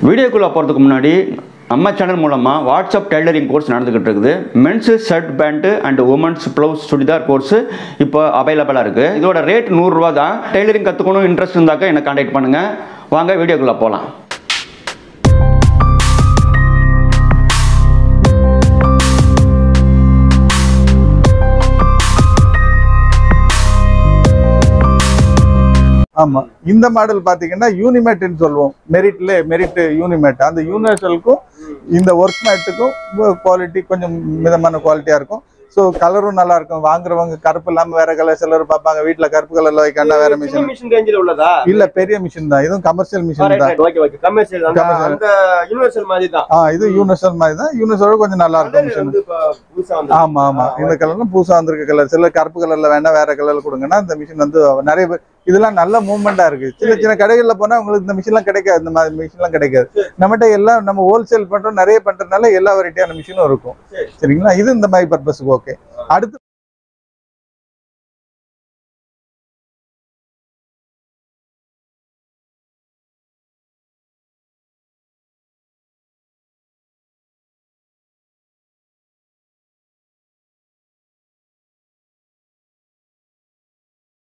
வீடியோக்குள்ளே போகிறதுக்கு முன்னாடி நம்ம சேனல் மூலமாக வாட்ஸ்அப் டெய்லரிங் கோர்ஸ் நடந்துக்கிட்டு இருக்குது men's shirt pant and women's blouse churidar course இப்போ அவைலபிளாக இருக்குது இதோட ரேட் நூறுரூவா தான் டெய்லரிங் கற்றுக்கணும் இன்ட்ரெஸ்ட் இருந்தாக்க என்னை காண்டாக்ட் பண்ணுங்கள் வாங்க வீடியோக்குள்ளே போகலாம் ஆமா இந்த மாடல் பாத்தீங்கன்னா யூனிமேட்னு சொல்லுவோம் மெரிட்ல மெரிட் யூனிமேட் அந்த யூனிவர்சலுக்கும் இந்த ஒர்க் மேட்டுக்கும் குவாலிட்டி கொஞ்சம் மிதமான குவாலிட்டியா இருக்கும் ஸோ கலரும் நல்லா இருக்கும் வாங்குறவங்க கருப்பு இல்லாம வேற கலர் சிலர் பார்ப்பாங்க வீட்ல கருப்பு கலர்ல வைக்கணும்னா வேற சின்ன மிஷின் மிஷின் ரேஞ்சில் உள்ளதா இல்ல பெரிய மிஷின் தான் இதுவும் கமர்ஷியல் மிஷின் தான் ஓகே ஓகே கமர்ஷியல் அந்த Commercial. அந்த யூனிவர்சல் மாதிரி தான் ஆ இது யூனிவர்சல் மாதிரி தான் யூனிவர்சலோட கொஞ்சம் நல்லா இருக்கும் கலர் மிஷின் வந்து இப்ப புதுசா வந்து ஆமா ஆமா இந்த கலர்ல புதுசா வந்திருக்க கலர் சில கருப்பு கலர்ல வேணா வேற கலர்ல கொடுங்கன்னா இந்த மிஷின் வந்து நிறைய பேர் இதெல்லாம் நல்ல மூவ்மெண்டா இருக்கு சின்ன சின்ன கடைகள்ல போனா உங்களுக்கு இந்த மிஷின்லாம் கிடைக்காது இந்த மாதிரி மிஷின்லாம் கிடைக்காது நம்மகிட்ட எல்லாம் நம்ம ஹோல்சேல் பண்றோம் நிறைய பண்றதுனால எல்லா வெரைட்டியான மிஷினும் இருக்கும் சரி. சரிங்களா இது இந்த மாதிரி பர்பஸ்க்கு ஓகே அடுத்து